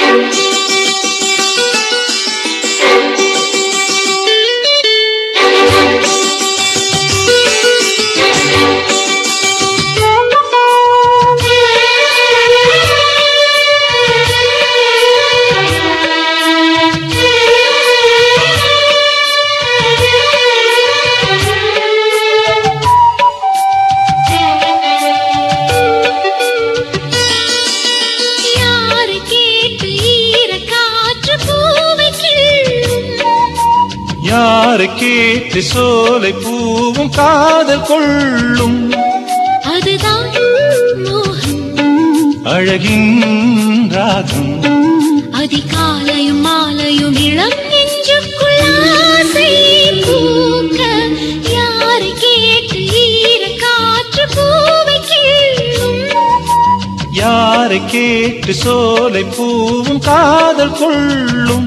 யாரு கேட்டு ஈர காற்று பூவை கிள்ளும் யாரை கேட்டு சோலை பூவும் காதல் கொள்ளும் அதுதான் மோகம் அழகின் ராகம் அதிகாலையும் மாலையும் இளம் நெஞ்சுக்குள் ஆசை பூக்க யாரு கேட்டு ஈர காற்று பூவை கிள்ளும் யாரை கேட்டு சோலை பூவும் காதல் கொள்ளும்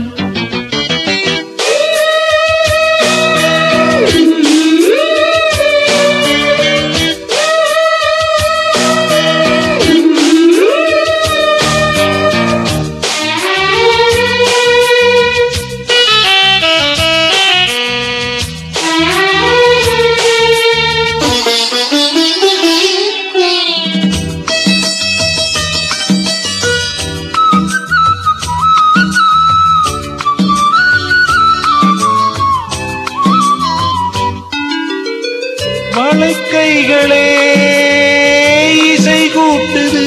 வளைக்கைகளே இசை கூட்டுது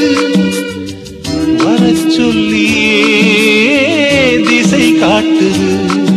வரச் சொல்லியே திசை காட்டுது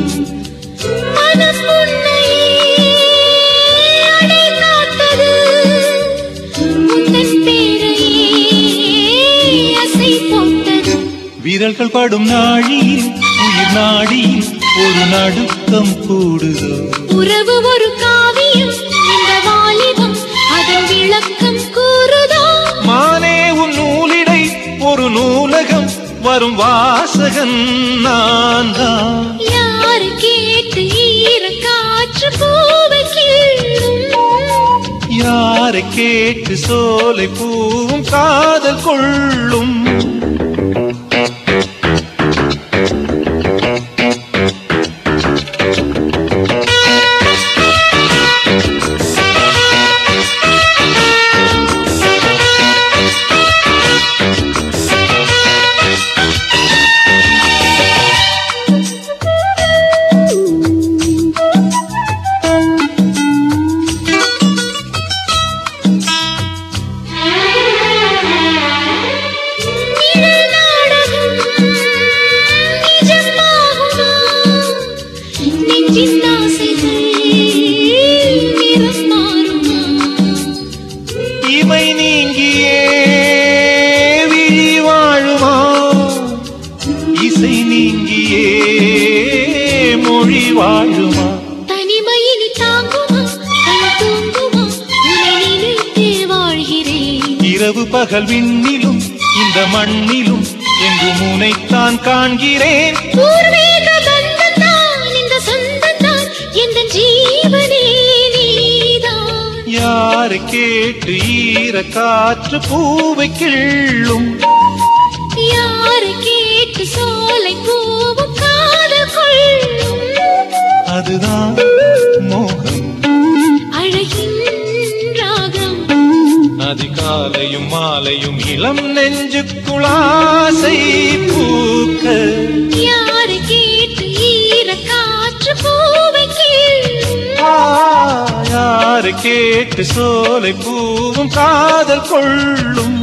மனம் உன்னையே அடை காத்தது உந்தன் பேரையே அசை போட்டது விரல்கள் படும் நாழியில் உயிர் நாடியில் ஒரு நடுக்கம் கூடுதோ உறவு ஒரு காவியம் இந்த வாலிபம் அதன் விளக்கம் கூறுதோ மானே உன் நூலிடை ஒரு நூலகம் வரும் வாசகன் நான் தான் யாரு கேட்டு ஈர காற்று பூவை கிள்ளும் யாரை கேட்டு சோலை பூவும் காதல் கொள்ளும் நிழல் நாடகம் நிஜமாகுமா நெஞ்சின் ஆசைகள் நிறம் மாறுமா இமை நீங்கியே விழி வாழுமா இசை நீங்கியே மொழி வாழுமா தனிமையினி தாங்குமா கண் தூங்குமா உன்னை நினைத்தே வாழ்கிறேன் இரவு பகல் விண்ணிலும் இந்த மண்ணிலும் எங்கும் உனைத்தான் காண்கிறேன் பூர்வீக பந்தந்தான் இந்த சொந்தந்தான் எந்த ஜீவனே நீதான் யாரை கேட்டு ஈர காற்று பூவை கிள்ளும் யாரு கேட்டு சோலை பூவும் காதல் கொள்ளும் அதுதான் மோகம் அழகின் ராகம் அதிகாலையும் மாலையும் இளம் நெஞ்சுக்குளாசை பூக்க யாரு கேட்டு ஈர காற்று பூவை கிள்ளும் ஆ, யாரை கேட்டு சோலை பூவும் காதல் கொள்ளும்